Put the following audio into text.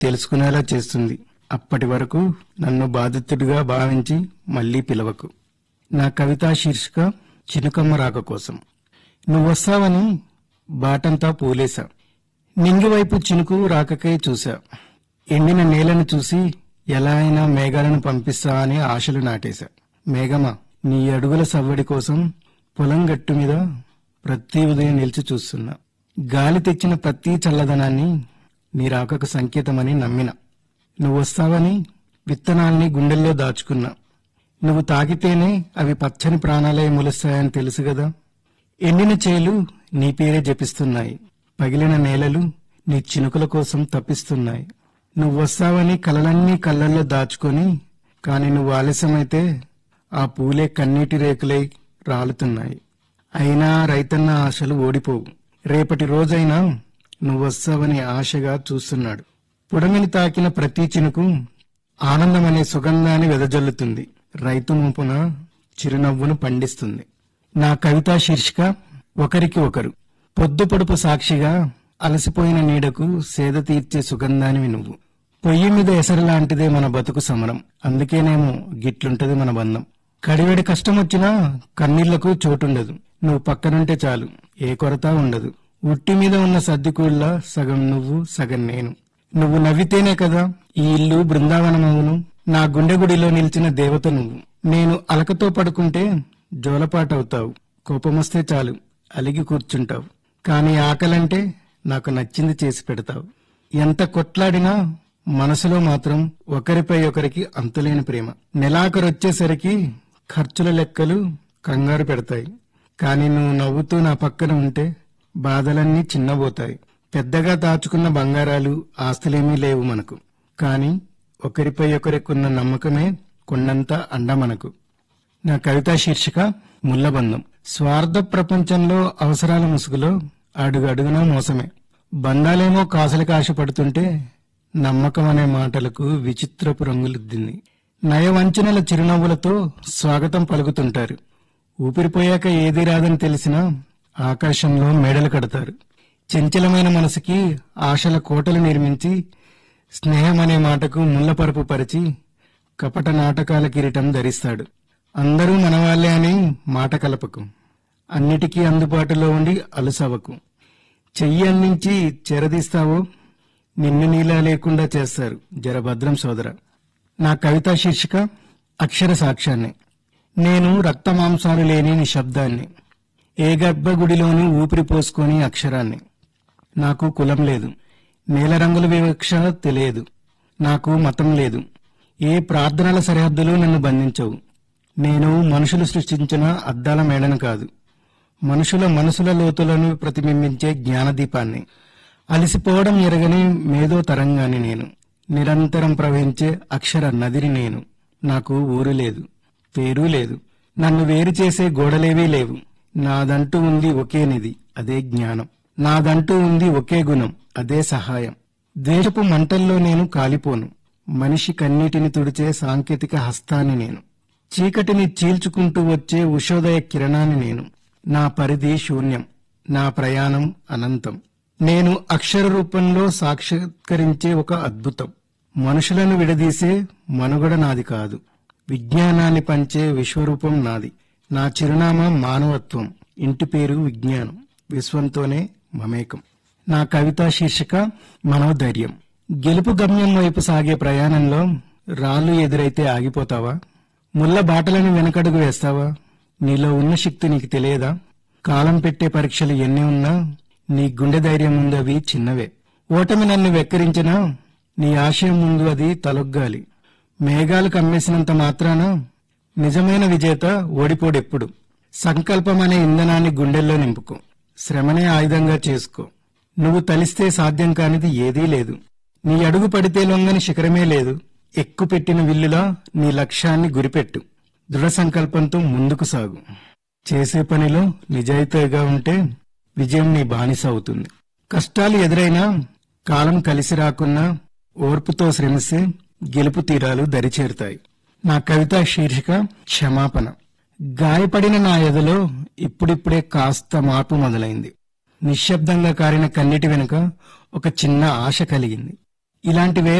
తెలుసుకునేలా చేస్తుంది అప్పటి వరకు నన్ను బాధితుడిగా భావించి మళ్ళీ పిలవకు నా కవితా శీర్షిక చినుకమ్మ రాక కోసం నువ్వొస్తావని బాటంతా పూలేశా నింగివైపు చినుకు రాకకై చూశా ఎండిన నేలను చూసి ఎలా అయినా మేఘాలను పంపిస్తా అని ఆశలు నాటేశా మేఘమా నీ అడుగుల సవ్వడి కోసం పొలం గట్టు మీద ప్రతి ఉదయం నిలిచి చూస్తున్నా గాలి తెచ్చిన ప్రతి చల్లదనాన్ని నీ రాకకు సంకేతమని నమ్మిన నువ్వు వస్తావని విత్తనాల్ని గుండెల్లో దాచుకున్నా నువ్వు తాకితేనే అవి పచ్చని ప్రాణాలే మొలుస్తాయని తెలుసు గదా ఎండిన చేలు నీ పేరే జపిస్తున్నాయి పగిలిన నేలలు నీ చినుకుల కోసం తప్పిస్తున్నాయి నువ్వు వస్తావని కలలన్నీ కళ్ళల్లో దాచుకొని కాని నువ్వు ఆలస్యమైతే ఆ పూలే కన్నీటి రేకులై రాలుతున్నాయి అయినా రైతన్న ఆశలు ఓడిపోవు రేపటి రోజైనా నువ్వు వస్తావని ఆశగా చూస్తున్నాడు పుడమిని తాకిన ప్రతి చినుకు ఆనందమనే సుగంధాన్ని వెదజల్లుతుంది రైతు ముంపున చిరునవ్వును పండిస్తుంది నా కవితా శీర్షిక ఒకరికి ఒకరు పొద్దు పొడుపు సాక్షిగా అలసిపోయిన నీడకు సేద తీర్చే సుగంధానివి నువ్వు పొయ్యి మీద ఎసరు లాంటిదే మన బతుకు సమరం అందుకేనేమో గిట్లుంటది మన బంధం కడివెడి కష్టం వచ్చినా కన్నీళ్లకు చోటుండదు నువ్వు పక్కనుంటే చాలు ఏ కొరత ఉండదు ఉట్టి మీద ఉన్న సర్దికూళ్ళ సగం నువ్వు సగం నేను నువ్వు నవ్వితేనే కదా ఈ ఇల్లు బృందావనమవును నా గుండె గుడిలో నిలిచిన దేవత నువ్వు నేను అలకతో పడుకుంటే జోలపాటవుతావు కోపమొస్తే చాలు అలిగి కూర్చుంటావు కాని ఆకలంటే నాకు నచ్చింది చేసి పెడతావు ఎంత కొట్లాడినా మనసులో మాత్రం ఒకరిపై ఒకరికి అంతులేని ప్రేమ నెలాఖరొచ్చేసరికి ఖర్చుల లెక్కలు కంగారు పెడతాయి కాని నువ్వు నవ్వుతూ నా పక్కన ఉంటే బాధలన్నీ చిన్నబోతాయి పెద్దగా దాచుకున్న బంగారాలు ఆస్తులేమీ లేవు మనకు కాని ఒకరిపై ఒకరికున్న నమ్మకమే కొండంత అండ మనకు నా కవితా శీర్షిక ముల్లబంధం స్వార్థ ప్రపంచంలో అవసరాల ముసుగులో అడుగు అడుగునా మోసమే బంధాలేమో కాసలకు ఆశపడుతుంటే నమ్మకం అనే మాటలకు విచిత్రపు రంగులుద్దింది నయవంచనల చిరునవ్వులతో స్వాగతం పలుకుతుంటారు ఊపిరిపోయాక ఏది రాదని తెలిసినా ఆకాశంలో మేడలు కడతారు చంచలమైన మనసుకి ఆశల కోటలు నిర్మించి స్నేహం అనే మాటకు ముళ్ళపరుపు పరిచి కపట నాటకాల కిరీటం ధరిస్తాడు అందరూ మనవాళ్లే అని మాట కలపకు అన్నిటికీ అందుబాటులో ఉండి అలుసవకు చెయ్యి అందించి చెరదీస్తావో నిన్ను నీలా లేకుండా చేస్తారు జరభద్రం సోదర నా కవితా శీర్షిక అక్షర సాక్ష్యాన్ని నేను రక్తమాంసాలు లేని నిశ్శబ్దాన్ని ఏ గర్భగుడిలోనూ ఊపిరి పోసుకొని అక్షరాన్ని నాకు కులం లేదు నేల రంగుల వివక్ష తెలియదు నాకు మతం లేదు ఏ ప్రార్థనల సరిహద్దులు నన్ను బంధించవు నేను మనుషులు సృష్టించిన అద్దాల మేడను కాదు మనుషుల మనసుల లోతులను ప్రతిబింబించే జ్ఞానదీపాన్ని అలసిపోవడం ఎరగని మేధో తరంగాన్ని నేను నిరంతరం ప్రవహించే అక్షర నదిని నేను నాకు ఊరు లేదు పేరు లేదు నన్ను వేరు చేసే గోడలేవీ లేవు నాదంటూ ఉంది ఒకే నిధి అదే జ్ఞానం నాదంటూ ఉంది ఒకే గుణం అదే సహాయం దేశపు మంటల్లో నేను కాలిపోను మనిషి కన్నీటిని తుడిచే సాంకేతిక హస్తాన్ని నేను చీకటిని చీల్చుకుంటూ వచ్చే ఉషోదయ కిరణాన్ని నేను నా పరిధి శూన్యం నా ప్రయాణం అనంతం నేను అక్షర రూపంలో సాక్షాత్కరించే ఒక అద్భుతం మనుషులను విడదీసే మనుగడ నాది కాదు విజ్ఞానాన్ని పంచే విశ్వరూపం నాది నా చిరునామా మానవత్వం ఇంటి పేరు విజ్ఞానం విశ్వంతోనే మమేకం నా కవితా శీర్షిక మనోధైర్యం గెలుపు గమ్యం వైపు సాగే ప్రయాణంలో రాళ్లు ఎదురైతే ఆగిపోతావా ముళ్ళ బాటలను వెనకడుగు వేస్తావా నీలో ఉన్న శక్తి నీకు తెలియదా కాలం పెట్టే పరీక్షలు ఎన్ని ఉన్నా నీ గుండె ధైర్యం ముందు అవి చిన్నవే ఓటమి నన్ను వెక్కిరించినా నీ ఆశయం ముందు అది తలొగ్గాలి మేఘాలు కమ్మేసినంత మాత్రాన నిజమైన విజేత ఓడిపోడెప్పుడు సంకల్పం అనే ఇంధనాన్ని గుండెల్లో నింపుకో శ్రమనే ఆయుధంగా చేసుకో నువ్వు తలిస్తే సాధ్యం కానిది ఏదీ లేదు నీ అడుగు పడితే లొంగని శిఖరమే లేదు ఎక్కుపెట్టిన విల్లులా నీ లక్ష్యాన్ని గురిపెట్టు దృఢ సంకల్పంతో ముందుకు సాగు చేసే పనిలో నిజాయితీగా ఉంటే విజయం నీ బానిస అవుతుంది కష్టాలు ఎదురైనా కాలం కలిసి రాకున్నా ఓర్పుతో శ్రమిస్తే గెలుపు తీరాలు దరిచేరుతాయి నా కవిత శీర్షిక క్షమాపణ గాయపడిన నా ఎదలో ఇప్పుడిప్పుడే కాస్త మార్పు మొదలైంది నిశ్శబ్దంగా కారిన కన్నిటి వెనుక ఒక చిన్న ఆశ కలిగింది ఇలాంటి